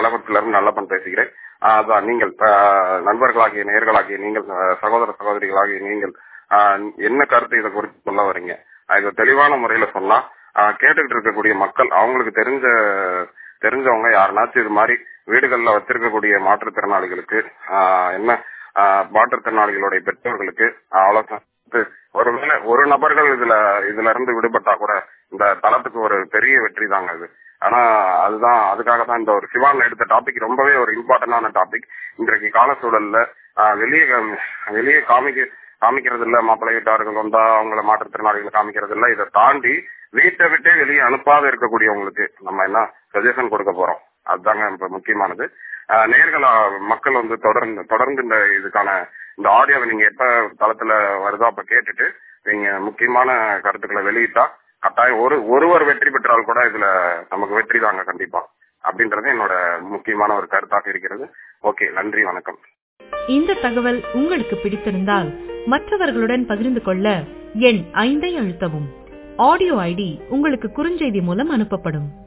கள்ளக்குறிச்சியிலிருந்து நல்லப்பன் பேசுகிறேன் ஆஹ் அதான் நீங்கள் ஆஹ் நண்பர்களாகிய நேயர்களாகிய நீங்கள் ஆஹ் சகோதர சகோதரிகளாகிய நீங்கள் ஆஹ் என்ன கருத்து இதை குறித்து சொல்ல வரீங்க அது தெளிவான முறையில சொன்னா ஆஹ் கேட்டுக்கிட்டு இருக்கக்கூடிய மக்கள் அவங்களுக்கு தெரிஞ்ச தெரிஞ்சவங்க யாருனாச்சும் இது மாதிரி வீடுகள்ல வச்சிருக்கக்கூடிய மாற்றுத்திறனாளிகளுக்கு ஆஹ் என்ன ஆஹ் மாற்றுத்திறனாளிகளுடைய பெற்றோர்களுக்கு ஆலோசனை கொடுத்து, ஒருவேளை ஒரு நபர்கள் இதுல இதுல இருந்து விடுபட்டா கூட இந்த தளத்துக்கு ஒரு பெரிய வெற்றி தாங்க இது ஆனா அதுதான் அதுக்காக தான் இந்த ஒரு சிவான் எடுத்த டாபிக் ரொம்பவே ஒரு இம்பார்ட்டன்டான டாபிக் இன்றைக்கு கால சூழல்ல ஆஹ் வெளியே காமி- வெளியே காமிக்க காமிக்கிறது இல்ல மாப்பிள்ளை வீட்டார்கள் வந்தா அவங்கள மாற்றுத்திறனாளிகளை காமிக்கிறது இல்ல இதை தாண்டி வீட்டை விட்டே வெளியே அனுப்பாத இருக்கக்கூடியவங்களுக்கு நம்ம என்ன சஜஷன் கொடுக்க போறோம் அதுதாங்க இப்ப முக்கியமானது ஆஹ் நேர்களா மக்கள் வந்து தொடர்ந்து தொடர்ந்து இந்த இதுக்கான இந்த ஆடியோவை நீங்க எப்ப தளத்துல வருதோ அப்ப கேட்டுட்டு நீங்க முக்கியமான கருத்துக்களை வெளியிட்டா கட்டாயம் ஒரு ஒருவர் வெற்றி பெற்றால் கூட இதுல நமக்கு வெற்றி தாங்க கண்டிப்பா அப்படின்றது என்னோட முக்கியமான ஒரு கருத்தாக இருக்கிறது ஓகே நன்றி வணக்கம் இந்த தகவல் உங்களுக்கு பிடித்திருந்தால் மற்றவர்களுடன் பகிர்ந்து கொள்ள எண் ஐந்தை அழுத்தவும் ஆடியோ ஐடி உங்களுக்கு குறுஞ்செய்தி மூலம் அனுப்பப்படும்